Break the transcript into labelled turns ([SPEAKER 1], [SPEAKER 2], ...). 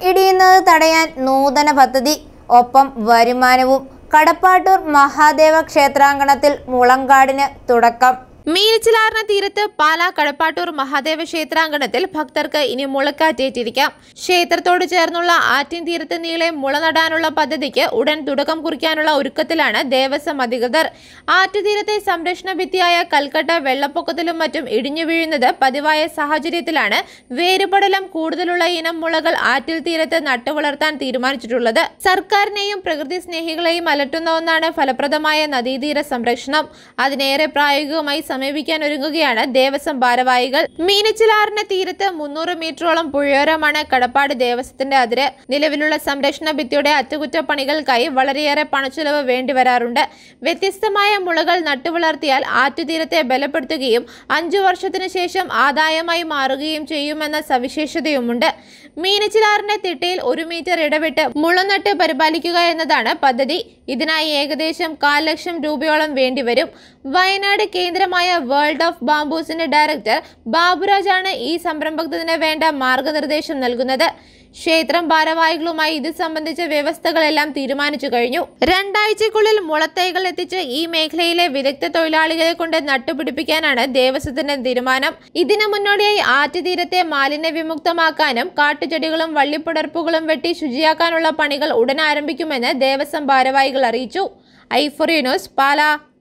[SPEAKER 1] ഇടിയുന്നത് തടയാൻ നൂതന പദ്ധതി ഒപ്പം വരുമാനവും കടപ്പാട്ടൂർ മഹാദേവ ക്ഷേത്രാങ്കണത്തിൽ മുളങ്കാടിന് തുടക്കം
[SPEAKER 2] മീനച്ചിലാറിന് തീരത്ത് പാലാ കടപ്പാട്ടൂർ മഹാദേവ ക്ഷേത്രാങ്കണത്തിൽ ഭക്തർക്ക് ഇനി മുളക്കാറ്റേറ്റിരിക്കാം ക്ഷേത്രത്തോട് ചേർന്നുള്ള ആറ്റിൻ തീരത്ത് നീളെ മുള നടാനുള്ള പദ്ധതിക്ക് ഉടൻ തുടക്കം കുറിക്കാനുള്ള ഒരുക്കത്തിലാണ് ദേവസ്വം അധികൃതർ ആറ്റുതീരത്തെ സംരക്ഷണ ഭിത്തിയായ കൽക്കട്ട വെള്ളപ്പൊക്കത്തിലും മറ്റും ഇടിഞ്ഞു വീഴുന്നത് പതിവായ സാഹചര്യത്തിലാണ് വേരുപടലം കൂടുതലുള്ള ഇനം മുളകൾ ആറ്റിൽ തീരത്ത് നട്ടുവളർത്താൻ തീരുമാനിച്ചിട്ടുള്ളത് സർക്കാരിനെയും പ്രകൃതി സ്നേഹികളെയും അലട്ടുന്ന ഒന്നാണ് ഫലപ്രദമായ നദീതീര സംരക്ഷണം അതിനേറെ പ്രായോഗികമായി സമീപിക്കാൻ ഒരുങ്ങുകയാണ് ദേവസ്വം ഭാരവാഹികൾ മീനച്ചിലാറിന് തീരത്ത് മുന്നൂറ് മീറ്ററോളം പുഴയോരമാണ് കടപ്പാട് ദേവസ്വത്തിന്റെ അതിര് നിലവിലുള്ള സംരക്ഷണ ഭിത്തിയുടെ അറ്റകുറ്റപ്പണികൾക്കായി വളരെയേറെ പണച്ചെലവ് വേണ്ടിവരാറുണ്ട് വ്യത്യസ്തമായ മുളകൾ നട്ടുവളർത്തിയാൽ ആറ്റുതീരത്തെ ബലപ്പെടുത്തുകയും അഞ്ചു വർഷത്തിനു ശേഷം ആദായമായി മാറുകയും ചെയ്യുമെന്ന സവിശേഷതയുമുണ്ട് മീനച്ചിലാറിന്റെ തിട്ടയിൽ ഒരു മീറ്റർ ഇടവിട്ട് മുളനട്ട് പരിപാലിക്കുക എന്നതാണ് പദ്ധതി ഇതിനായി ഏകദേശം കാൽ ലക്ഷം രൂപയോളം വേണ്ടിവരും വയനാട് കേന്ദ്രമായ വേൾഡ് ഓഫ് ബാംബൂസിന്റെ ഡയറക്ടർ ബാബുരാജാണ് ഈ സംരംഭത്തിന് വേണ്ട മാർഗനിർദ്ദേശം നൽകുന്നത് ക്ഷേത്രം ഭാരവാഹികളുമായി ഇത് സംബന്ധിച്ച വ്യവസ്ഥകളെല്ലാം തീരുമാനിച്ചു കഴിഞ്ഞു രണ്ടാഴ്ചക്കുള്ളിൽ മുളത്തൈകൾ എത്തിച്ച് ഈ മേഖലയിലെ വിദഗ്ധ തൊഴിലാളികളെ കൊണ്ട് നട്ടുപിടിപ്പിക്കാനാണ് ദേവസ്വത്തിന്റെ തീരുമാനം ഇതിനു മുന്നോടിയായി ആറ്റുതീരത്തെ മാലിന്യ വിമുക്തമാക്കാനും കാട്ടുചെടികളും വള്ളിപ്പടർപ്പുകളും വെട്ടി ശുചിയാക്കാനുള്ള പണികൾ ഉടൻ ആരംഭിക്കുമെന്ന് ദേവസ്വം ഭാരവാഹികൾ അറിയിച്ചു ഐഫോറി ന്യൂസ് പാലാ